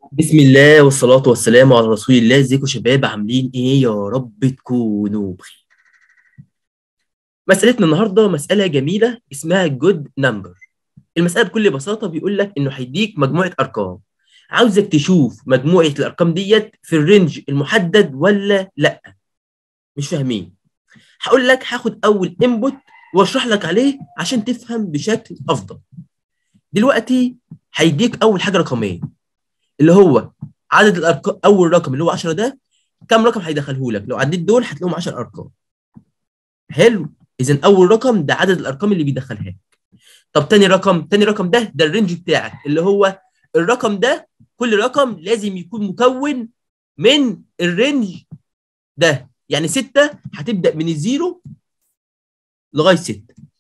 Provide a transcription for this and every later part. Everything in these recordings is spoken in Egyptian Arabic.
بسم الله والصلاة والسلام على رسول الله ازيكم يا شباب عاملين ايه يا رب تكونوا بخير مسألتنا النهاردة مسألة جميلة اسمها جود نمبر المسألة بكل بساطة بيقول لك انه هيديك مجموعة ارقام عاوزك تشوف مجموعة الارقام ديت في الرينج المحدد ولا لا مش فاهمين هقول لك هاخد اول انبوت واشرح لك عليه عشان تفهم بشكل افضل دلوقتي هيديك اول حاجة رقمين اللي هو عدد الارقام اول رقم اللي هو 10 ده كم رقم هيدخله لك لو عديت دول هتلاقيهم 10 ارقام حلو اذا اول رقم ده عدد الارقام اللي بيدخلها لك طب تاني رقم تاني رقم ده ده الرينج بتاعك اللي هو الرقم ده كل رقم لازم يكون مكون من الرينج ده يعني 6 هتبدا من الزيرو لغايه 6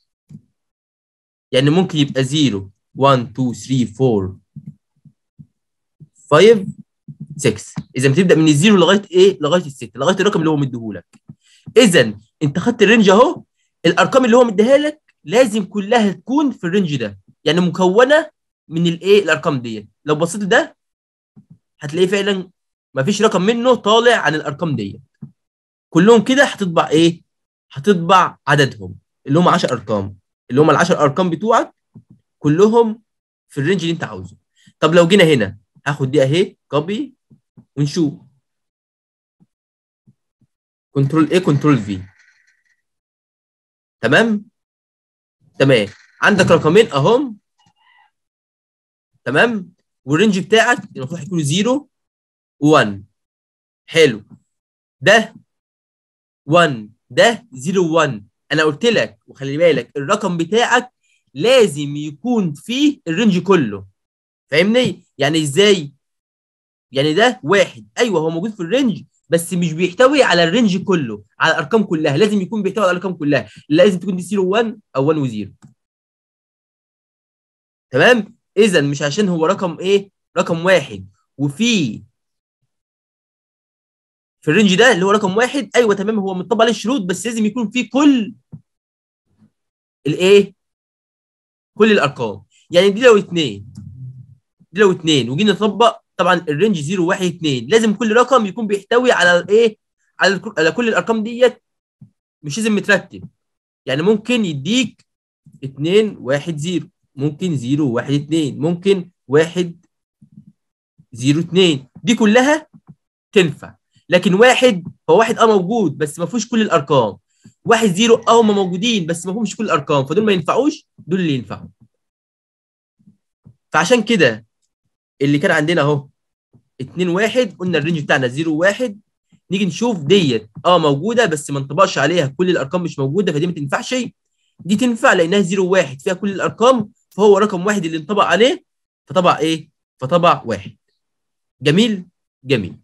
يعني ممكن يبقى 0 1 2 3 4 5 6 اذا بتبدا من الزيرو لغايه ايه لغايه الست لغايه الرقم اللي هو مديهولك اذا انت خدت الرينج اهو الارقام اللي هو مديها لك لازم كلها تكون في الرينج ده يعني مكونه من الايه الارقام ديت لو بصيت ده هتلاقيه فعلا ما فيش رقم منه طالع عن الارقام ديت كلهم كده هتطبع ايه هتطبع عددهم اللي هم 10 ارقام اللي هم ال 10 ارقام بتوعك كلهم في الرينج اللي انت عاوزه طب لو جينا هنا هاخد دي اهي كوبي ونشوف كنترول ايه كنترول في تمام تمام عندك رقمين اهم تمام والرينج بتاعك المفروض هيكون 0 و1 حلو ده 1 ده 0 1 انا قلت لك وخلي بالك الرقم بتاعك لازم يكون فيه الرينج كله فاهمني يعني ازاي يعني ده واحد ايوه هو موجود في الرينج بس مش بيحتوي على الرينج كله على الارقام كلها لازم يكون بيحتوي على الارقام كلها لازم تكون دي 0 1 او 1 و0 تمام اذا مش عشان هو رقم ايه رقم واحد وفي في الرينج ده اللي هو رقم واحد ايوه تمام هو مطبق عليه الشروط بس لازم يكون فيه كل الايه كل الارقام يعني دي لو اتنين دي لو اتنين وجينا نطبق طبعا الرينج 0 1 2 لازم كل رقم يكون بيحتوي على الايه على على كل الارقام ديت مش لازم مترتب يعني ممكن يديك 2 1 0 ممكن 0 1 2 ممكن 1 0 2 دي كلها تنفع لكن واحد هو واحد اه موجود بس ما فيهوش كل الارقام واحد زيرو اه هم موجودين بس ما فيهمش كل الارقام فدول ما ينفعوش دول اللي ينفعوا فعشان كده اللي كان عندنا اهو 2 1 قلنا الرينج بتاعنا 0 1 نيجي نشوف ديت اه موجوده بس ما انطبقش عليها كل الارقام مش موجوده فدي ما تنفعش دي تنفع لانها 0 1 فيها كل الارقام فهو رقم واحد اللي انطبق عليه فطبع ايه؟ فطبع واحد جميل جميل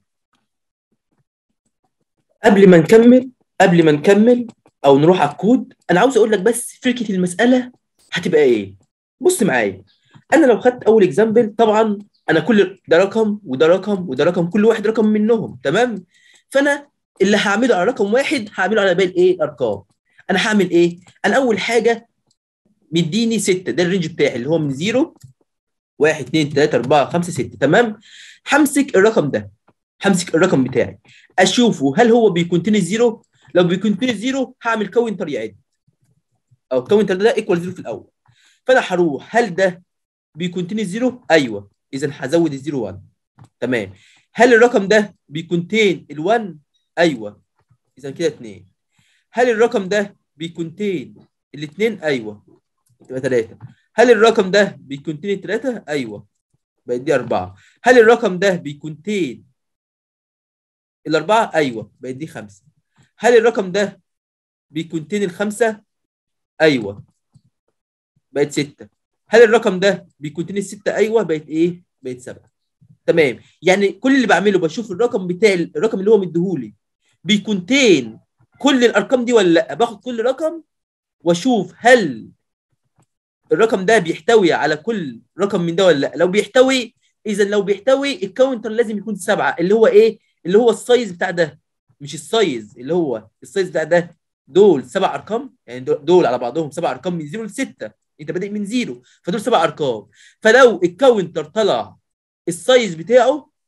قبل ما نكمل قبل ما نكمل او نروح على الكود انا عاوز اقول لك بس فكره المساله هتبقى ايه؟ بص معايا انا لو خدت اول اكزامبل طبعا انا كل ده رقم وده رقم وده رقم كل واحد رقم منهم تمام فانا اللي هعمله على رقم واحد هعمله على باقي الايه الارقام انا هعمل ايه انا اول حاجه مديني 6 ده الرينج بتاعي اللي هو من 0 1 2 3 4 5 6 تمام همسك الرقم ده همسك الرقم بتاعي اشوفه هل هو بيكونتين زيرو لو بيكونتين زيرو هعمل كاونتر يعد او الكاونتر ده ايكوال زيرو في الاول فانا هروح هل ده بيكونتين زيرو ايوه اذا هزود الزيرو 1 تمام هل الرقم ده بيكونتين ال1 ايوه اذا كده 2 هل الرقم ده بيكونتين الاثنين ايوه تبقى 3 هل الرقم ده بيكونتين الثلاثه ايوه بقت دي 4 هل الرقم ده بيكونتين الاربعه ايوه بقت دي 5 هل الرقم ده بيكونتين الخمسه ايوه بقت 6 هل الرقم ده بيكونتين الستة ايوه بقت ايه بقت سبعة تمام يعني كل اللي بعمله بشوف الرقم بتاعي الرقم اللي هو مديهولي بيكونتين كل الارقام دي ولا لا باخد كل رقم واشوف هل الرقم ده بيحتوي على كل رقم من ده ولا لا لو بيحتوي اذا لو بيحتوي الكاونتر لازم يكون سبعة اللي هو ايه اللي هو السايز بتاع ده مش السايز اللي هو السايز بتاع ده دول سبع ارقام يعني دول على بعضهم سبع ارقام من 0 ل 6 انت بادئ من زيرو فدول سبع ارقام فلو الكاونتر طلع السايز بتاعه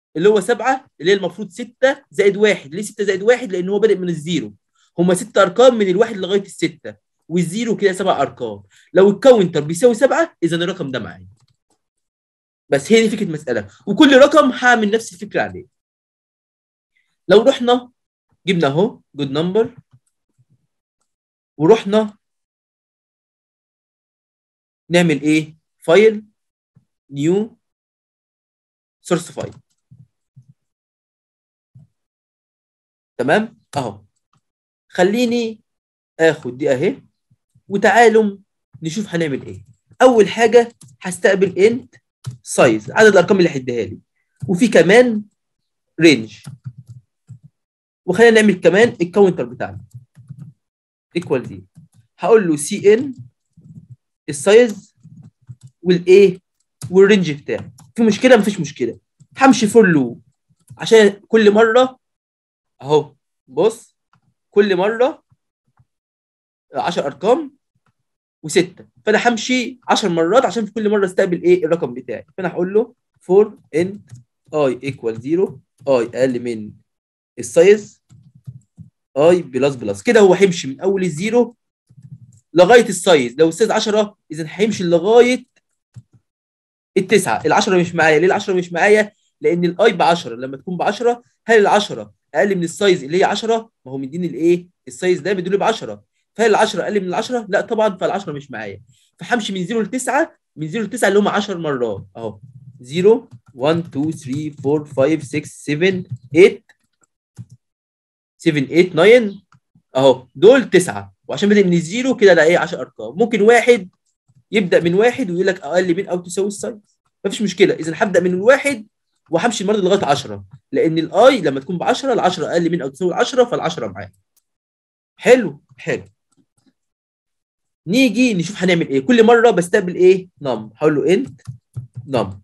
اللي هو 7 اللي هي المفروض 6 زائد 1 ليه 6 زائد 1 لان هو بادئ من الزيرو هما ست ارقام من الواحد لغايه السته والزيرو كده سبع ارقام لو الكاونتر بيساوي سبعه اذا الرقم ده معايا بس هي دي فكره المساله وكل رقم هعمل نفس الفكره عليه لو رحنا جبنا اهو جود نمبر ورحنا نعمل ايه فايل نيو سورس فايل تمام اهو خليني اخد دي اهي وتعالوا نشوف هنعمل ايه اول حاجه هستقبل انت سايز عدد الارقام اللي هيديها لي وفي كمان رينج وخلينا نعمل كمان الكاونتر بتاعنا ايكوال زيرو هقول له سي ان السايز والايه والرينج بتاعي في مشكله مفيش مشكله همشي فور لوب عشان كل مره اهو بص كل مره 10 ارقام وسته فانا همشي 10 مرات عشان في كل مره استقبل ايه الرقم بتاعي فانا هقول له فور انت اي ايكوال 0 اي اقل من السايز اي بلس بلس كده هو هيمشي من اول الزيرو لغايه السايز لو السايز 10 اذا هيمشي لغايه التسعه ال10 مش معايا ليه ال10 مش معايا لان الاي ب 10 لما تكون ب 10 هل ال10 اقل من السايز اللي هي 10 ما هو مديني الايه السايز ده بيدل ب 10 فهل ال10 اقل من ال10 لا طبعا فال10 مش معايا فهمشي من 0 ل 9 من 0 ل 9 اللي هم 10 مرات اهو 0 1 2 3 4 5 6 7 8 7 8 9 اهو دول 9 وعشان بادئ من الزيرو كده ده ايه 10 ارقام ممكن واحد يبدا من واحد ويقول لك اقل من او تساوي السايز مفيش مشكله اذا هبدا من الواحد وهمشي المره لغايه 10 لان الاي لما تكون ب 10 ال 10 اقل من او تساوي 10 فال10 معايا حلو حلو نيجي نشوف هنعمل ايه كل مره بستقبل ايه نم هقول له انت نم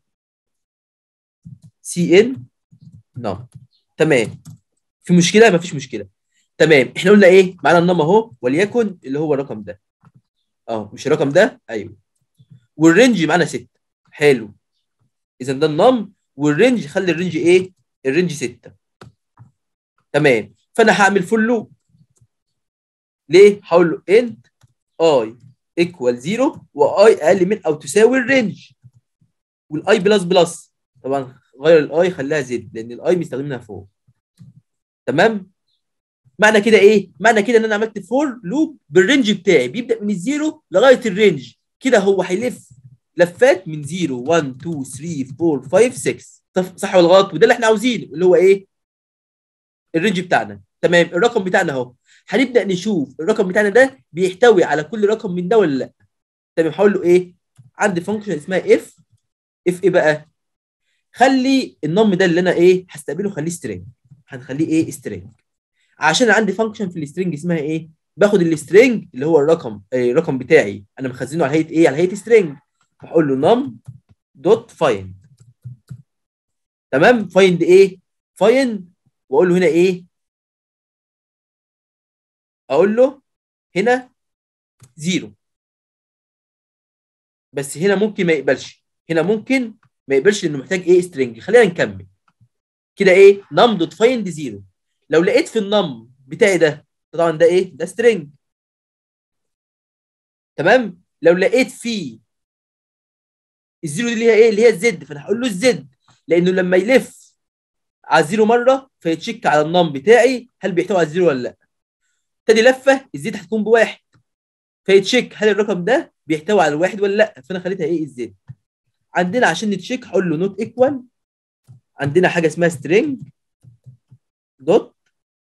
سي ان نم تمام في مشكله مفيش مشكله تمام احنا قلنا ايه معانا النم اهو وليكن اللي هو الرقم ده اه مش الرقم ده ايوه والرينج معانا 6 حلو اذا ده النم والرينج خلي الرينج ايه الرينج 6 تمام فانا هعمل فول لوب ليه هقول له انت اي ايكوال 0 واي اقل من او تساوي الرينج والاي بلس بلس طبعا غير الاي خليها زد لان الاي بيستخدمها فوق تمام معنى كده ايه معنى كده ان انا عملت فور لوب بالرينج بتاعي بيبدا من الزيرو لغايه الرينج كده هو هيلف لفات من 0 1 2 3 4 5 6 صح ولا غلط وده اللي احنا عاوزينه اللي هو ايه الرينج بتاعنا تمام الرقم بتاعنا اهو هنبدا نشوف الرقم بتاعنا ده بيحتوي على كل رقم من ده ولا لا تمام هقول له ايه عندي فانكشن اسمها اف اف ايه بقى خلي النم ده اللي انا ايه هستقبله خليه سترينج هنخليه ايه سترينج عشان عندي فانكشن في السترينج اسمها ايه باخد السترينج اللي هو الرقم إيه الرقم بتاعي انا مخزنه على هيئه ايه على هيئه سترينج هقول له نم دوت فايند تمام فايند ايه فايند واقول له هنا ايه اقول له هنا زيرو بس هنا ممكن ما يقبلش هنا ممكن ما يقبلش لانه محتاج ايه سترينج خلينا نكمل كده ايه نم دوت فايند زيرو لو لقيت في النم بتاعي ده طبعا ده ايه ده سترينج تمام لو لقيت فيه الزيرو دي اللي هي ايه اللي هي الزد فانا هقول له الزد لانه لما يلف على الزيرو مره فيتشيك على النم بتاعي هل بيحتوي على الزيرو ولا لا تاني لفه الزد هتكون بواحد فيتشيك هل الرقم ده بيحتوي على الواحد ولا لا فانا خليتها ايه الزد عندنا عشان نتشيك هقول له نوت ايكوال عندنا حاجه اسمها سترينج دوت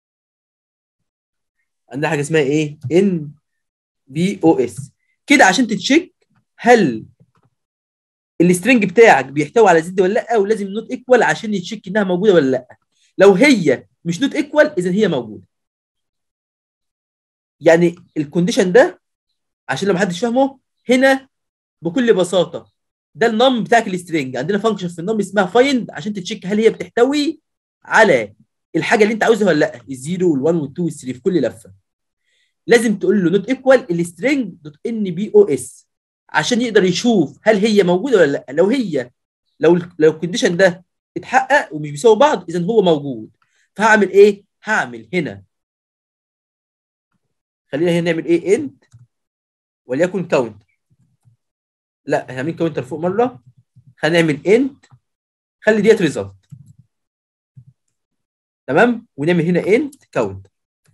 عندنا حاجه اسمها ايه ان بي او اس كده عشان تتشيك هل السترنج بتاعك بيحتوي على زد ولا لا ولازم نوت ايكوال عشان يتشيك انها موجوده ولا لا لو هي مش نوت ايكوال اذا هي موجوده يعني الكونديشن ده عشان لو محدش فاهمه هنا بكل بساطه ده النم بتاعك السترنج عندنا فانكشن في النم اسمها فايند عشان تتشيك هل هي بتحتوي على الحاجه اللي انت عاوزها ولا لا الزيرو وال1 وال2 وال3 في كل لفه لازم تقول له نوت ايكوال السترنج دوت ان بي او اس عشان يقدر يشوف هل هي موجوده ولا لا لو هي لو لو الكونديشن ده اتحقق ومش بيساوي بعض اذا هو موجود فهعمل ايه هعمل هنا خلينا هنا نعمل ايه انت وليكن كاونتر لا احنا عاملين كاونتر فوق مره هنعمل انت خلي ديت ريزلت تمام ونعمل هنا انت كاونت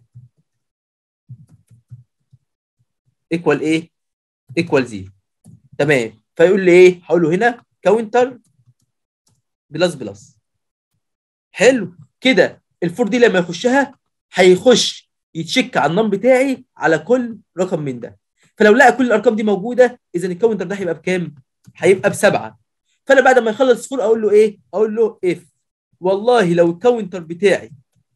ايكوال ايه ايكوال زيرو تمام فيقول لي ايه هقول له هنا كاونتر بلس بلس حلو كده الفور دي لما يخشها هيخش يتشيك على النم بتاعي على كل رقم من ده فلو لقى كل الارقام دي موجوده اذا الكاونتر ده هيبقى بكام هيبقى بسبعه فانا بعد ما يخلص فور اقول له ايه اقول له اف والله لو الكاونتر بتاعي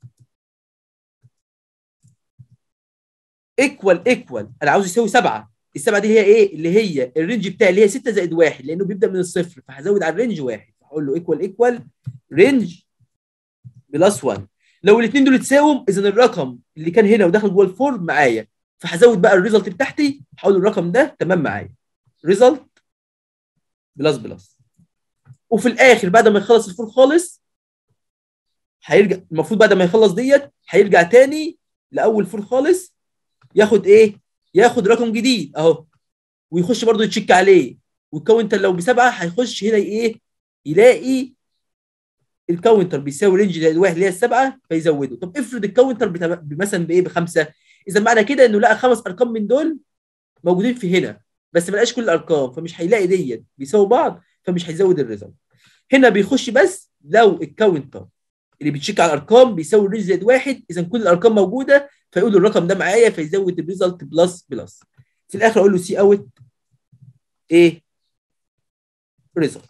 ايكوال ايكوال انا عاوز يساوي سبعه السبعه دي هي ايه اللي هي الرينج بتاعي اللي هي 6 زائد 1 لانه بيبدا من الصفر فهزود على الرينج واحد هقول له ايكوال ايكوال رينج بلس 1 لو الاثنين دول اتساووا اذا الرقم اللي كان هنا وداخل جوه الفور معايا فهزود بقى الريزلت بتاعتي هقول الرقم ده تمام معايا ريزلت بلس بلس وفي الاخر بعد ما يخلص الفور خالص هيرجع المفروض بعد ما يخلص ديت هيرجع تاني لاول فور خالص ياخد ايه ياخد رقم جديد اهو ويخش برضه يتشيك عليه والكاونتر لو بسبعه هيخش هنا ايه يلاقي الكاونتر بيساوي رينج زائد واحد اللي هي السبعه فيزوده طب افرض الكاونتر بتا... مثلا بايه بخمسه اذا معنى كده انه لقى خمس ارقام من دول موجودين في هنا بس ما لقاش كل الارقام فمش هيلاقي ديت بيساوي بعض فمش هيزود الريزلت هنا بيخش بس لو الكاونتر اللي بيتشيك على الارقام بيساوي رينج زائد واحد اذا كل الارقام موجوده فيقول الرقم ده معايا فيزود الريزلت بلس بلس في الاخر اقول له سي اوت ايه ريزلت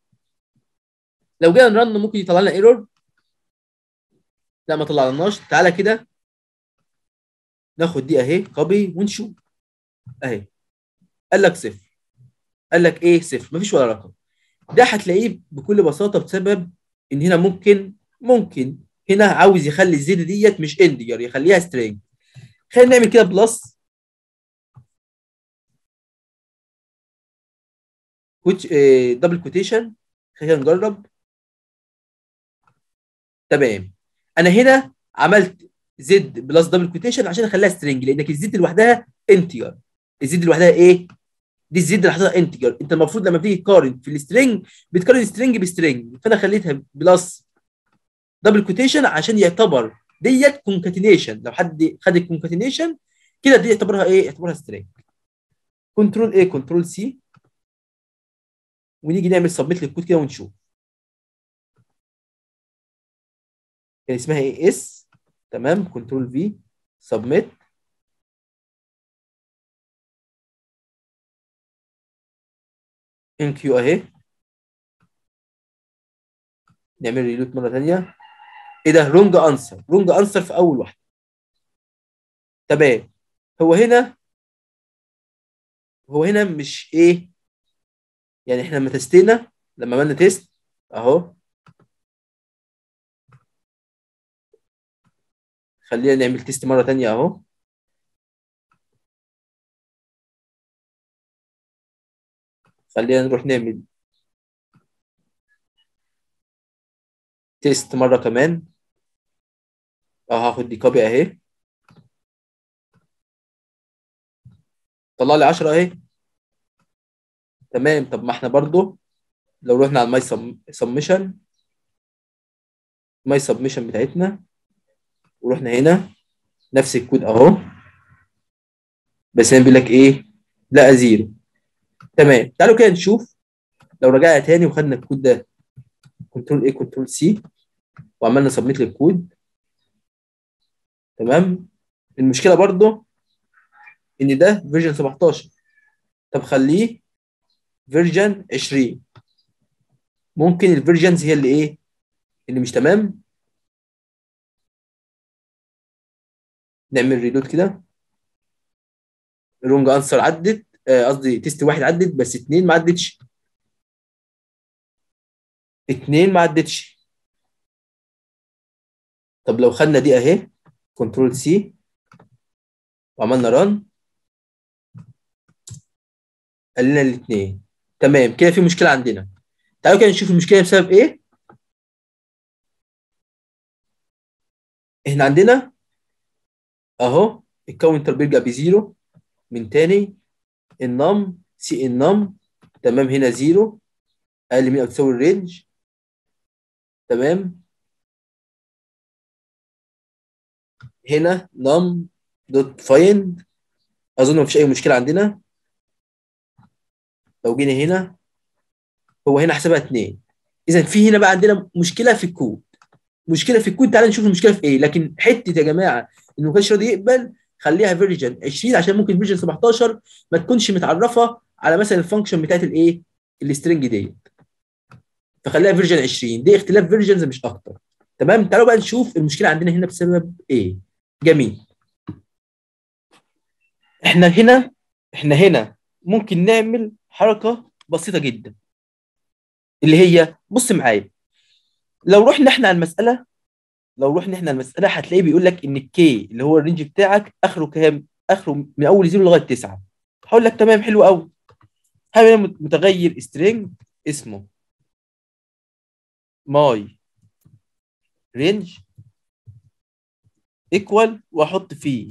لو جينا نرن ممكن يطلع لنا ايرور لا ما طلعناش تعالى كده ناخد دي اهي كوبي ونشوف اهي قال لك صفر قال لك ايه صفر مفيش ولا رقم ده هتلاقيه بكل بساطه بسبب ان هنا ممكن ممكن هنا عاوز يخلي الزد ديت مش اندجر يخليها سترينج خلينا نعمل كده بلس كوتش دبل كوتيشن خلينا نجرب تمام انا هنا عملت زد بلس دبل كوتيشن عشان اخليها سترينج لانك الزد لوحدها انتجر الزد لوحدها ايه دي الزد اللي حاططها انتجر انت المفروض لما بتيجي تقارن في السترينج بتقارن سترينج بسترينج فانا خليتها بلس دبل كوتيشن عشان يعتبر ديت كونكاتينيشن لو حد خد الكونكاتينيشن كده دي يعتبرها ايه يعتبرها سترينج كنترول ايه كنترول سي ونيجي نعمل سبميت للكود كده ونشوف كان اسمها ايه اس تمام كنترول في سبميت ان كيو اهي نعمل ريلوت مره ثانيه ايه ده رونج انسر رونج انسر في اول واحده تمام هو هنا هو هنا مش ايه يعني احنا لما تستينا لما عملنا تيست اهو خلينا نعمل تيست مره ثانيه اهو خلينا نروح نعمل تيست مره كمان اه هاخد دي كوبي اهي طلع لي 10 اهي تمام طب ما احنا برضو لو رحنا على الماي سبمشن ماي سبمشن بتاعتنا ورحنا هنا نفس الكود اهو بس هنا بيقول لك ايه لا زيرو تمام تعالوا كده نشوف لو رجعنا تاني وخدنا الكود ده كنترول ايه كنترول سي وعملنا سبميت للكود تمام المشكله برضو ان ده فيرجن 17 طب خليه فيرجن 20 ممكن الفيرجنز هي اللي ايه اللي مش تمام نعمل ريلود كده رونج انسر عدت قصدي تيست واحد عدت بس اتنين ما عدتش اتنين ما عدتش طب لو خدنا دي اهي كنترول سي وعملنا ران قال لنا الاثنين تمام كده في مشكله عندنا تعالوا كده نشوف المشكله بسبب ايه احنا عندنا اهو الكاونتر بيرجع بزيرو من تاني النم سي النم تمام هنا زيرو اقل من او تساوي الرينج تمام هنا نم دوت فايند اظن مفيش اي مشكله عندنا لو جينا هنا هو هنا حسبها اتنين اذا في هنا بقى عندنا مشكله في الكود مشكله في الكود تعالى نشوف المشكله في ايه لكن حته يا جماعه انه ما كانش راضي يقبل خليها فيرجن 20 عشان ممكن فيرجن 17 ما تكونش متعرفه على مثلا الفانكشن بتاعت الايه السترنج ديت فخليها فيرجن 20 دي اختلاف فيرجنز مش اكتر تمام تعالوا بقى نشوف المشكله عندنا هنا بسبب ايه جميل احنا هنا احنا هنا ممكن نعمل حركه بسيطه جدا اللي هي بص معايا لو رحنا احنا على المساله لو رحنا احنا على المساله هتلاقيه بيقول لك ان الكي اللي هو الرينج بتاعك اخره كام؟ اخره من اول زيرو لغايه 9 هقول لك تمام حلو قوي هعمل متغير سترينج اسمه ماي رينج ايكوال واحط فيه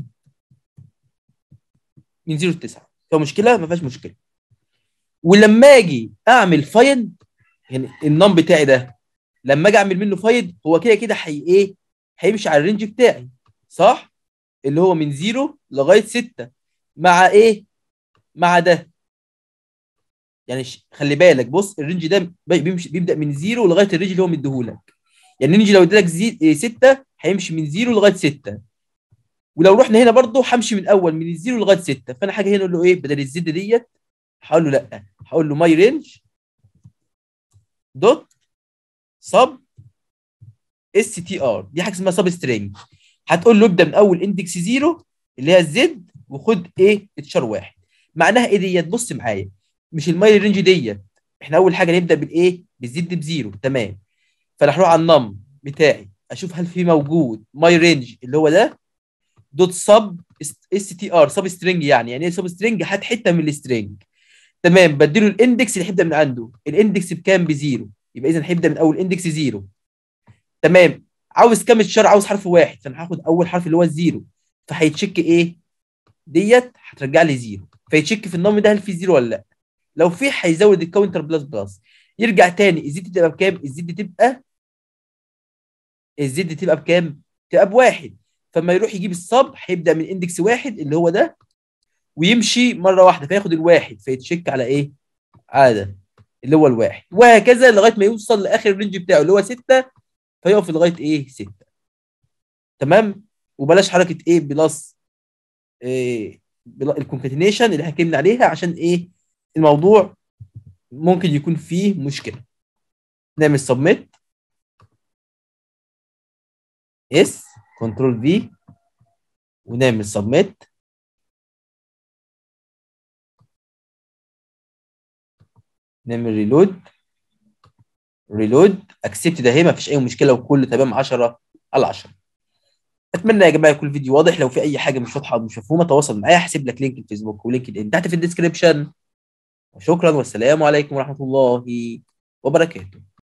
من 0 ل 9 فيها مشكله ما فيهاش مشكله ولما اجي اعمل فايند يعني النم بتاعي ده لما اجي اعمل منه فايند هو كده كده حي ايه هيمشي على الرينج بتاعي صح اللي هو من 0 لغايه 6 مع ايه مع ده يعني خلي بالك بص الرينج ده بيمشي بيبدا من 0 لغايه الرينج اللي هو مديهولك يعني الرينج لو ادالك 6 هيمشي من 0 لغايه 6 ولو رحنا هنا برضه همشي من الاول من الزيرو لغايه 6 فانا حاجه هنا اقول له ايه بدل الزد ديت هقول له لا هقول له ماي رينج دوت سب اس تي ار دي حاجه اسمها سب سترينج هتقول له ابدا من اول اندكس زيرو اللي هي الزد وخد ايه اتشار واحد معناها ايه ديت بص معايا مش الماي رينج ديت احنا اول حاجه نبدا بالايه بالزد بزيرو تمام فانا هروح على النم بتاعي اشوف هل في موجود ماي رينج اللي هو ده دوت سب اس تي ار سب سترينج يعني يعني ايه سب سترينج هات حته من السترينج تمام بديله الاندكس اللي هيبدا من عنده الاندكس بكام بزيرو يبقى اذا هيبدا من اول اندكس زيرو تمام عاوز كام اتشار عاوز حرف واحد فانا هاخد اول حرف اللي هو الزيرو فهيتشيك ايه ديت هترجع لي زيرو فيتشيك في النظام ده هل في زيرو ولا لا لو في هيزود الكاونتر بلس بلس يرجع تاني الزد تبقى بكام الزد تبقى الزد تبقى بكام تبقى بواحد فلما يروح يجيب الصب هيبدا من اندكس واحد اللي هو ده ويمشي مره واحده فياخد الواحد فيتشيك على ايه؟ على ده اللي هو الواحد وهكذا لغايه ما يوصل لاخر الرينج بتاعه اللي هو 6 فيقف لغايه ايه؟ 6 تمام؟ وبلاش حركه ايه بلس إيه الكونكاتينيشن اللي حكينا عليها عشان ايه؟ الموضوع ممكن يكون فيه مشكله نعمل سبميت اس كنترول في ونعمل سبميت نعمل ريلود ريلود اكسبت ده هي ما فيش اي مشكله وكله تمام 10 على 10 اتمنى يا جماعه يكون الفيديو واضح لو في اي حاجه مش واضحه او مش مفهومه تواصل معايا هسيب لك لينك الفيسبوك ولينك الان تحت في الديسكربشن وشكرا والسلام عليكم ورحمه الله وبركاته